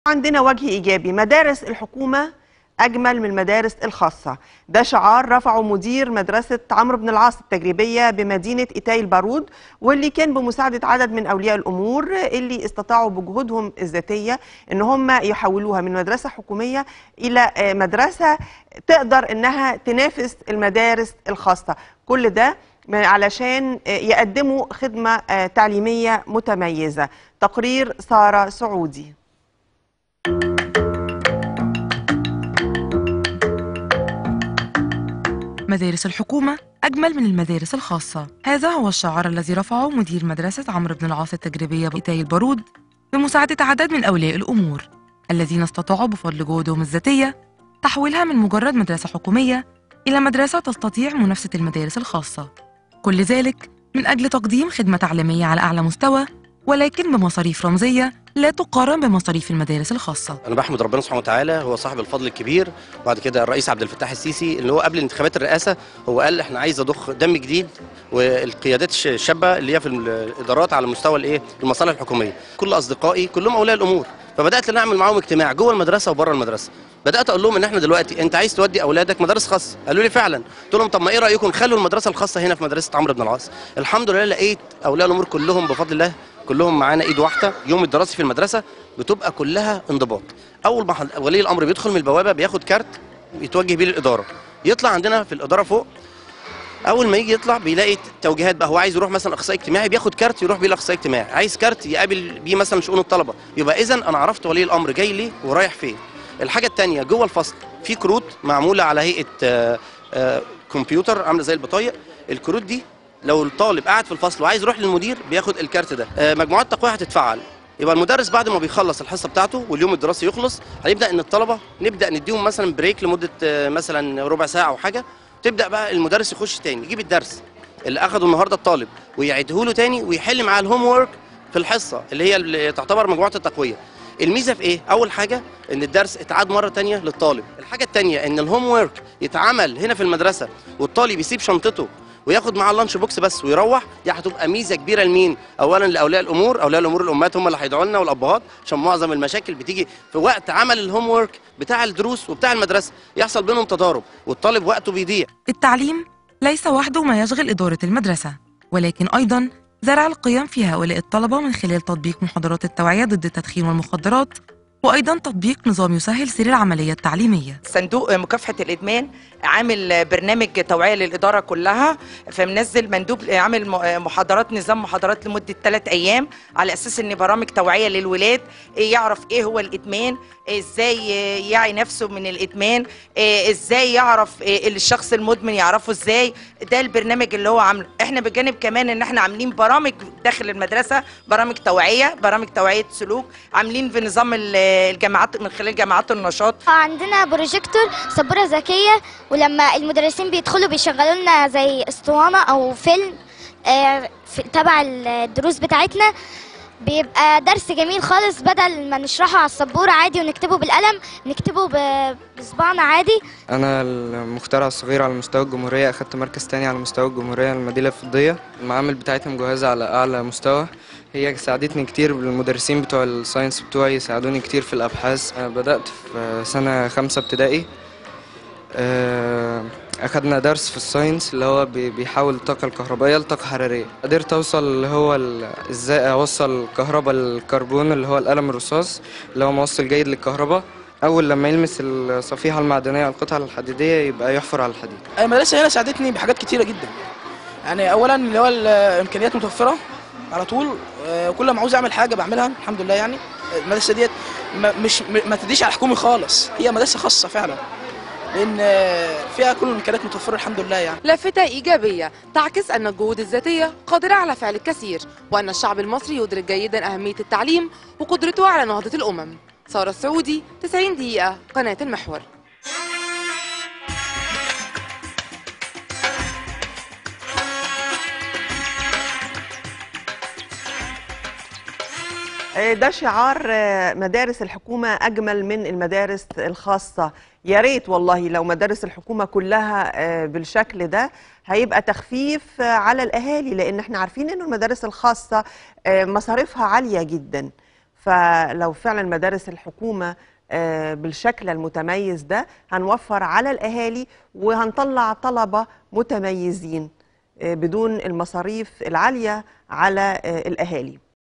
عندنا وجه إيجابي مدارس الحكومة أجمل من المدارس الخاصة ده شعار رفعه مدير مدرسة عمرو بن العاص التجريبية بمدينة إيتاي البارود واللي كان بمساعدة عدد من أولياء الأمور اللي استطاعوا بجهودهم الذاتية إن هم يحولوها من مدرسة حكومية إلى آه، مدرسة تقدر إنها تنافس المدارس الخاصة كل ده علشان آه، يقدموا خدمة آه، تعليمية متميزة تقرير سارة سعودي مدارس الحكومة أجمل من المدارس الخاصة هذا هو الشعار الذي رفعه مدير مدرسة عمرو بن العاص التجريبية بإيتاي البارود بمساعدة عدد من أولياء الأمور الذين استطاعوا بفضل جهودهم الذاتية تحويلها من مجرد مدرسة حكومية إلى مدرسة تستطيع منافسة المدارس الخاصة كل ذلك من أجل تقديم خدمة تعليمية على أعلى مستوى ولكن بمصاريف رمزية لا تقارن بمصاريف المدارس الخاصة انا بحمد ربنا سبحانه وتعالى هو صاحب الفضل الكبير وبعد كده الرئيس عبد الفتاح السيسي اللي هو قبل انتخابات الرئاسه هو قال احنا عايز اضخ دم جديد والقيادات الش- الشابه اللي هي في الادارات على مستوى الايه المصالح الحكوميه كل اصدقائي كلهم اولياء الامور فبدات ان اعمل معاهم اجتماع جوه المدرسه وبره المدرسه بدات اقول لهم ان احنا دلوقتي انت عايز تودي اولادك مدارس خاصه قالوا لي فعلا قلت لهم طب ما ايه رايكم نخلوا المدرسه الخاصه هنا في مدرسه عمرو بن العاص الحمد لله لقيت اولياء الامور كلهم بفضل الله كلهم معانا ايد واحده يوم الدراسي في المدرسه بتبقى كلها انضباط اول ما حد- ولي الامر بيدخل من البوابه بياخد كارت يتوجه بيه للاداره يطلع عندنا في الاداره فوق اول ما يجي يطلع بيلاقي توجيهات بقى هو عايز يروح مثلا اخصائي اجتماعي بياخد كارت يروح بيه لاخصائي اجتماعي عايز كارت يقابل بيه مثلا شؤون الطلبه يبقى اذا انا عرفت ولي الامر جاي ليه ورايح فين الحاجه الثانيه جوه الفصل في كروت معموله على هيئه آه، آه، كمبيوتر عامله زي البطايق الكروت دي لو الطالب قاعد في الفصل وعايز يروح للمدير بياخد الكارت ده آه، مجموعات تقويه هتتفعل يبقى المدرس بعد ما بيخلص الحصه بتاعته واليوم الدراسي يخلص هنبدا ان الطلبه نبدا نديهم مثلا بريك لمده آه، مثلا ربع ساعه او حاجه تبدا بقى المدرس يخش تاني يجيب الدرس اللي اخده النهارده الطالب ويعيده له تاني ويحل معاه الهوم وورك في الحصه اللي هي اللي تعتبر مجموعه التقويه الميزه في ايه اول حاجه ان الدرس اتعاد مره تانية للطالب الحاجه التانية ان الهوم وورك يتعمل هنا في المدرسه والطالب يسيب شنطته وياخد معاه اللانش بوكس بس ويروح دي هتبقى ميزه كبيره لمين اولا لاولياء الامور اولياء الامور الامهات هم اللي هيدعوا لنا والابهات عشان معظم المشاكل بتيجي في وقت عمل الهوم وورك بتاع الدروس وبتاع المدرسه يحصل بينهم تضارب والطالب وقته بيضيع التعليم ليس وحده ما يشغل إدارة المدرسة ولكن أيضا زرع القيم في هؤلاء الطلبة من خلال تطبيق محاضرات التوعية ضد التدخين والمخدرات وأيضا تطبيق نظام يسهل سير العملية التعليمية صندوق مكافحة الإدمان عامل برنامج توعية للإدارة كلها فمنزل مندوب عامل م- محاضرات نظام محاضرات لمدة ثلاث أيام على أساس إن برامج توعية للولاد يعرف إيه هو الإدمان إزاي يعي نفسه من الإدمان إزاي يعرف الشخص المدمن يعرفه إزاي ده البرنامج اللي هو عامله إحنا بجانب كمان إن إحنا عاملين برامج داخل المدرسة برامج توعية برامج توعية سلوك عاملين في نظام ال- الجامعات من خلال جامعات النشاط عندنا بروجيكتور سبورة ذكية ولما المدرسين بيدخلوا بيشغلوا لنا زي اسطوانة أو فيلم آه، في- تبع الدروس بتاعتنا بيبقى درس جميل خالص بدل ما نشرحه على السبورة عادي ونكتبه بالقلم نكتبه ب- بصباعنا عادي أنا المخترع الصغير على مستوى الجمهورية أخدت مركز تاني على مستوى الجمهورية المدينة الفضية المعامل بتاعتها مجهزة على أعلى مستوى هي ساعدتني كتير المدرسين بتوع الساينس بتوعي ساعدوني كتير في الأبحاث أنا بدأت في سنة خمسة ابتدائي آه، أخدنا درس في الساينس اللي هو بي- بيحول الطاقة الكهربائية لطاقة حرارية قدرت أوصل اللي هو ال- إزاي أوصل كهرباء الكربون اللي هو القلم الرصاص اللي هو موصل جيد للكهرباء أول لما يلمس الصفيحة المعدنية القطعة الحديدية يبقى يحفر على الحديد المدرسة هنا ساعدتني بحاجات كتيرة جدا يعني أولا اللي هو الإمكانيات متوفرة على طول آه، كل ما عاوز أعمل حاجة بعملها الحمد لله يعني المدرسة ديت ما- مش م- ما تديش على حكومي خالص هي مدرسة خاصة فعلا لأن آه، فيها كل الإمكانيات متوفرة الحمد لله يعني لافتة إيجابية تعكس أن الجهود الذاتية قادرة على فعل الكثير وأن الشعب المصري يدرك جيدا أهمية التعليم وقدرته على نهضة الأمم سارة السعودي 90 دقيقة قناة المحور آه، ده شعار آه، مدارس الحكومة أجمل من المدارس الخاصة يا ريت والله لو مدارس الحكومة كلها آه، بالشكل ده هيبقى تخفيف آه، على الأهالي لأن احنا عارفين إنه المدارس الخاصة آه، مصاريفها عالية جدا فلو فعلا مدارس الحكومه آه، بالشكل المتميز ده هنوفر على الاهالي وهنطلع طلبه متميزين آه، بدون المصاريف العاليه على آه، الاهالي